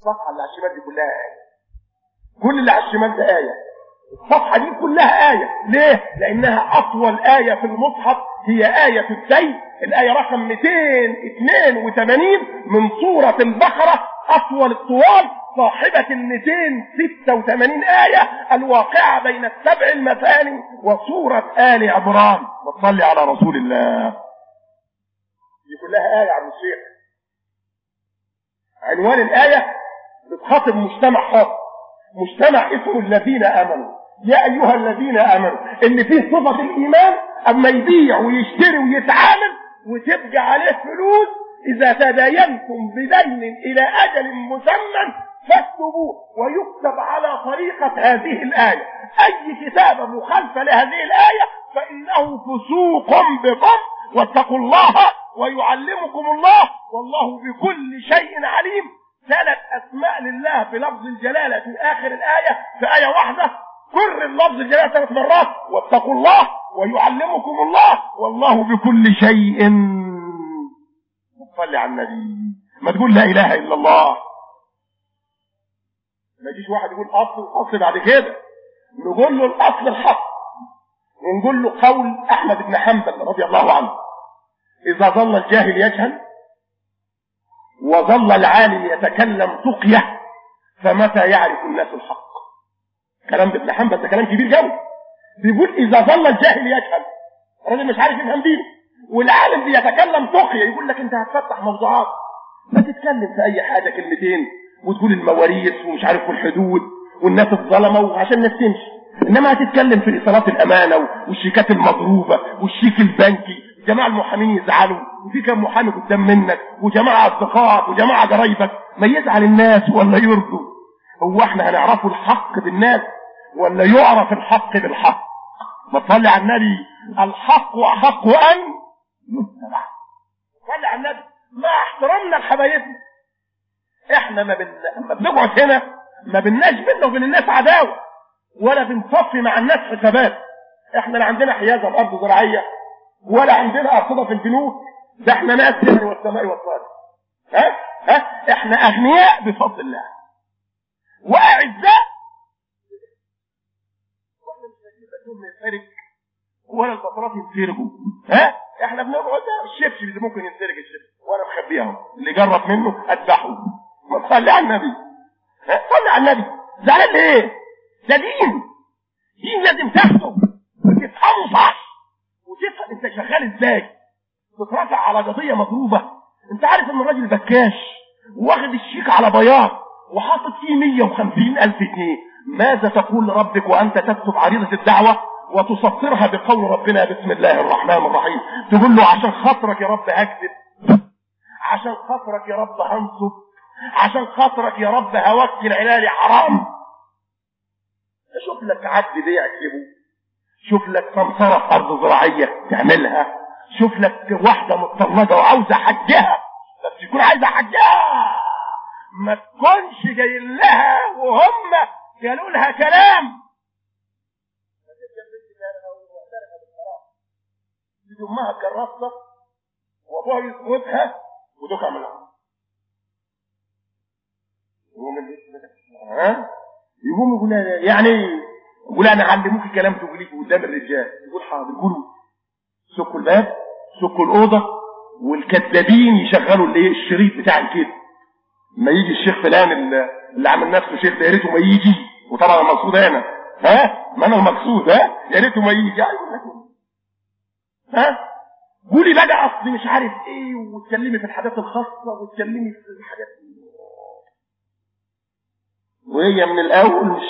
الصفحة اللي على الشمال دي كلها آية كل اللي على الشمال ده آية الصفحة دي كلها آية ليه؟ لأنها أطول آية في المصحف هي آية الدين الآية رقم 282 من سورة البقرة أطول الطوال صاحبة ال 286 آية الواقعة بين السبع المثاني وسورة آل عمران وصلي على رسول الله دي كلها آية عن الشيخ عنوان الآية بتخاطب مجتمع خاص مجتمع اسمه الذين آمنوا يا أيها الذين آمنوا اللي فيه صفة الإيمان أما يبيع ويشتري ويتعامل وتبقى عليه فلوس إذا تداينتم بدين إلى أجل مسمى فاكتبوه ويكتب على طريقة هذه الآية أي كتابة مخالفة لهذه الآية فإنه فسوق بكم واتقوا الله ويعلمكم الله والله بكل شيء عليم ثلاث أسماء لله بلفظ الجلالة في آخر الآية في آية واحدة كرر لفظ الجلالة ثلاث مرات واتقوا الله ويعلمكم الله والله بكل شيء صلي على النبي ما تقول لا إله إلا الله ما يجيش واحد يقول أصل الأصل بعد كده نقول له الأصل الحق ونقول له قول أحمد بن حنبل رضي الله عنه إذا ظل الجاهل يجهل وظل العالم يتكلم تقية فمتى يعرف الناس الحق كلام ابن حنبل ده كلام كبير قوي بيقول إذا ظل الجاهل يجهل الراجل مش عارف يفهم دينه والعالم بيتكلم تقية يقول لك أنت هتفتح موضوعات ما تتكلم في أي حاجة كلمتين وتقول المواريث ومش عارف والحدود والناس الظلمه وعشان الناس تمشي انما هتتكلم في ايصالات الامانه والشيكات المضروبه والشيك البنكي جماعه المحامين يزعلوا وفي كم محامي قدام منك وجماعه اصدقائك وجماعه قرايبك ما يزعل الناس ولا يرضوا هو احنا هنعرفوا الحق بالناس ولا يعرف الحق بالحق ما تصلي على النبي الحق احق ان يتبع صلي على النبي مع احترامنا لحبايبنا احنا ما بن... لما بنقعد هنا ما بناش بينا وبين الناس عداوه ولا بنصفي مع الناس حسابات احنا لا عندنا حيازه في ارض زراعيه ولا عندنا ارصده في البنوك ده احنا ناس سهر والسماء والطارق ها ها احنا اغنياء بفضل الله واعزاء واحنا مش عايزين بنوم ينسرق ولا البطارات ينسرقوا ها احنا بنقعد الشبشب اللي ممكن ينسرق الشبشب وانا مخبيه اهو اللي جرب منه اتبعه ما تصلي على النبي صلي على النبي زعلان ليه ده دين دين لازم تاخده وتفهمه صح وتفهم انت شغال ازاي تترافع على قضيه مضروبه انت عارف ان الراجل بكاش واخد الشيك على بياض وحاطط فيه 150 الف جنيه ماذا تقول لربك وانت تكتب عريضه الدعوه وتسطرها بقول ربنا بسم الله الرحمن الرحيم تقول له عشان خاطرك يا رب هكذب عشان خاطرك يا رب هنصب عشان خاطرك يا رب هوكل عيالي حرام شوف لك عبد بيع تجيبه شوف لك سمسرة في أرض زراعية تعملها شوف لك واحدة مطلقة وعاوزة حجها بس تكون عايزة حجها ما تكونش جاي لها وهم قالوا لها كلام تيجي امها كراسة وابوها يسقطها ودوك عملها ها يقوم يقول يعني يقول انا علموك كلام تقوليه قدام الرجال يقول حاضر قولوا سكوا الباب سكوا الاوضه والكذابين يشغلوا الايه الشريط بتاع الكذب ما يجي الشيخ فلان اللي عامل نفسه شيخ ده يا ريته ما يجي وطبعا المقصود انا ها ما انا المقصود ها يا ريته ما يجي يقول لك ها قولي بقى اصلي مش عارف ايه وتكلمي في الحاجات الخاصه وتكلمي في الحاجات وهي من الاول مش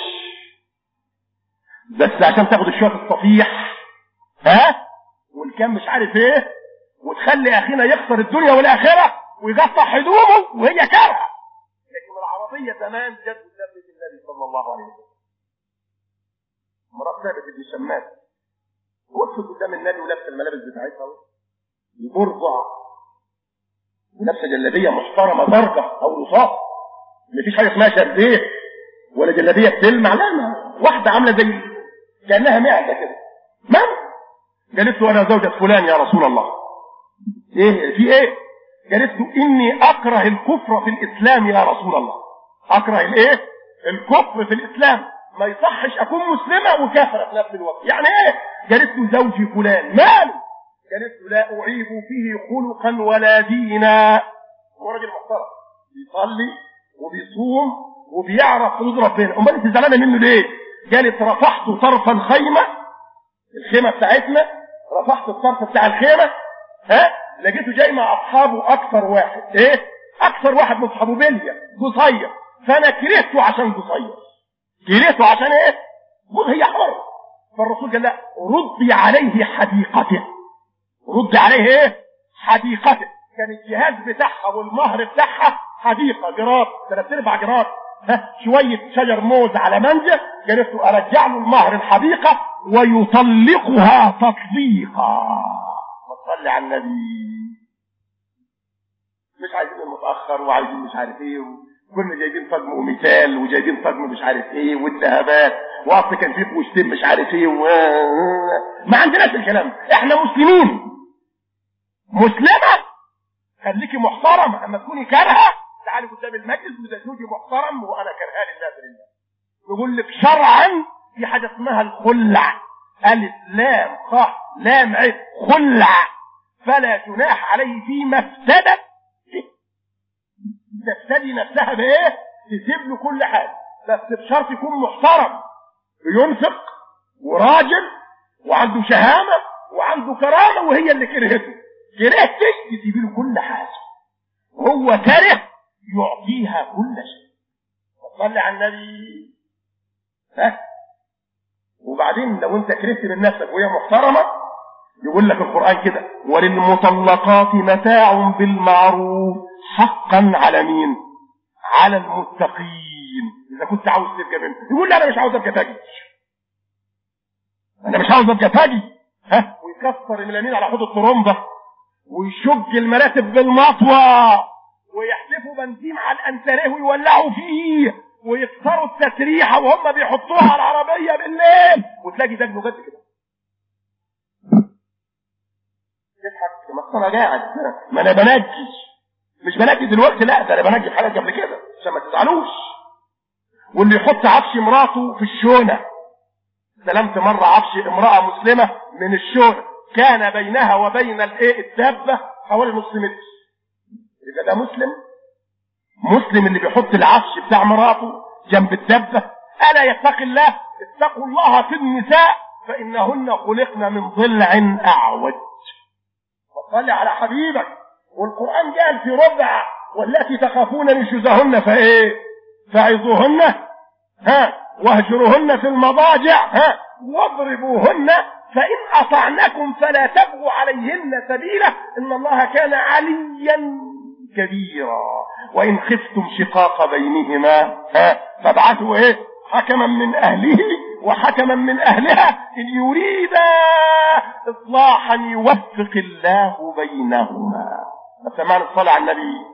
بس عشان تاخد الشوط الصفيح ها والكام مش عارف ايه وتخلي اخينا يخسر الدنيا والاخره ويقطع هدومه وهي كارهه لكن العربيه زمان جت قدام النبي صلى الله عليه وسلم مرات ثابت بن شماس وقفت قدام النبي ولابسه الملابس بتاعتها يبرضع ولابسه جلابيه محترمه درجه او رصاص مفيش حاجه اسمها شرديه ولا جلابيه بتلمع لا ما واحده عامله زي كانها معده كده ما قالت له انا زوجة فلان يا رسول الله ايه في ايه قالت له اني اكره الكفر في الاسلام يا رسول الله اكره الايه الكفر في الاسلام ما يصحش اكون مسلمه وكافره في نفس الوقت يعني ايه قالت له زوجي فلان ماله قالت له لا اعيب فيه خلقا ولا دينا هو راجل محترم بيصلي وبيصوم وبيعرف حدود ربنا امال انت زعلانه منه ليه قالت رفعت طرف الخيمه الخيمه بتاعتنا رفعت الطرف بتاع الخيمه ها لقيته جاي مع اصحابه اكثر واحد ايه اكثر واحد من اصحابه بليا قصير فانا كرهته عشان قصير كرهته عشان ايه قول هي حر فالرسول قال لا ردي عليه حديقته ردي عليه ايه حديقته كان الجهاز بتاعها والمهر بتاعها حديقه جراد ثلاث ارباع جراد ها شويه شجر موز على منجه قالت له ارجع له المهر الحديقه ويطلقها تطليقا صلي على النبي مش عايزين المتاخر وعايزين مش عارف ايه كنا جايبين طقم ومثال وجايبين طقم مش عارف ايه والذهبات واصل كان فيه فوشتين مش عارف ايه و... ما عندناش الكلام احنا مسلمين مسلمه خليكي محترمه اما تكوني كارهه تعالي قدام المجلس وده زوجي محترم وانا كرهاه لله بالله يقول لك شرعا في حاجه اسمها الخلع الف لام خ لام عين خلع فلا جناح عليه فيما افتدت تفتدي نفسها بايه؟ تسيب له كل حاجه بس بشرط يكون محترم بينفق وراجل وعنده شهامه وعنده كرامه وهي اللي كرهته كرهتك تسيبي له كل حاجه هو كره يعطيها كل شيء وصلي على النبي ها وبعدين لو انت كرهت من نفسك وهي محترمه يقول لك القران كده وللمطلقات متاع بالمعروف حقا على مين على المتقين اذا كنت عاوز تبقى منه يقول لي انا مش عاوز ابقى تاجي انا مش عاوز ابقى تاجي ها ويكسر الميلامين على حوض الطرمبه ويشج المراتب بالمطوى ويحلفوا بنزين على الانتريه ويولعوا فيه ويكسروا التسريحه وهم بيحطوها على العربيه بالليل وتلاقي دجنه جد كده تضحك ما انا قاعد ما انا بنجي مش بنجي دلوقتي لا ده انا بنجي في حاجات قبل كده عشان ما تزعلوش واللي يحط عفش مراته في الشونه سلمت مره عفش امراه مسلمه من الشونه كان بينها وبين الايه الدابه حوالي نص متر يبقى ده مسلم مسلم اللي بيحط العفش بتاع مراته جنب الدابه الا يتقي الله اتقوا الله في النساء فانهن خلقن من ضلع اعوج وصلي على حبيبك والقران قال في ربع والتي تخافون نشوزهن فايه فعظوهن ها واهجروهن في المضاجع ها واضربوهن فإن أطعنكم فلا تبغوا عليهن سبيلا إن الله كان عليا كبيرا وإن خفتم شقاق بينهما ها فابعثوا إيه حكما من أهله وحكما من أهلها إن يريدا إصلاحا يوفق الله بينهما فسمعنا الصلاة على النبي